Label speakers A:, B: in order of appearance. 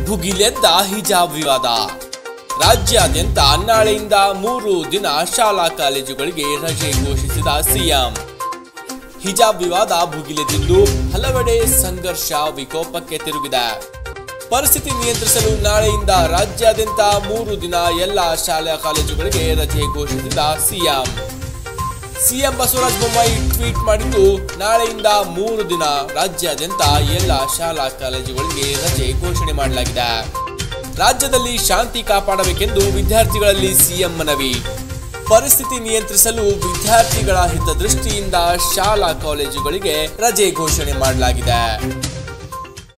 A: ಭುಗಿಲೆದ್ದ ಹಿಜಾಬ್ ವಿವಾದ ರಾಜ್ಯಾದ್ಯಂತ ನಾಳೆಯಿಂದ ಮೂರು ದಿನ ಶಾಲಾ ಕಾಲೇಜುಗಳಿಗೆ ರಜೆ ಘೋಷಿಸಿದ ಸಿಎಂ ಹಿಜಾಬ್ ವಿವಾದ ಭುಗಿಲೆದ್ದಿದ್ದು ಹಲವೆಡೆ ಸಂಘರ್ಷ ವಿಕೋಪಕ್ಕೆ ತಿರುಗಿದೆ ಪರಿಸ್ಥಿತಿ ನಿಯಂತ್ರಿಸಲು ನಾಳೆಯಿಂದ ರಾಜ್ಯಾದ್ಯಂತ ಮೂರು ದಿನ ಎಲ್ಲ ಶಾಲಾ ಕಾಲೇಜುಗಳಿಗೆ ರಜೆ ಘೋಷಿಸಿದ CM CM Basavaraja Bommai tweet ಮಾಡಿದ್ದು ನಾಳೆಯಿಂದ ಮೂರು ದಿನ ರಾಜ್ಯಾದ್ಯಂತ ಎಲ್ಲ ಶಾಲಾ ಕಾಲೇಜುಗಳಿಗೆ ರಜೆ ಘೋಷಣೆ ಮಾಡಲಾಗಿದೆ ರಾಜ್ಯದಲ್ಲಿ ಶಾಂತಿ ಕಾಪಾಡಬೇಕೆಂದು ವಿದ್ಯಾರ್ಥಿಗಳಲ್ಲಿ ಸಿಎಂ ಮನವಿ ಪರಿಸ್ಥಿತಿ ನಿಯಂತ್ರಿಸಲು ವಿದ್ಯಾರ್ಥಿಗಳ ಹಿತದೃಷ್ಟಿಯಿಂದ ಶಾಲಾ ಕಾಲೇಜುಗಳಿಗೆ ರಜೆ ಘೋಷಣೆ ಮಾಡಲಾಗಿದೆ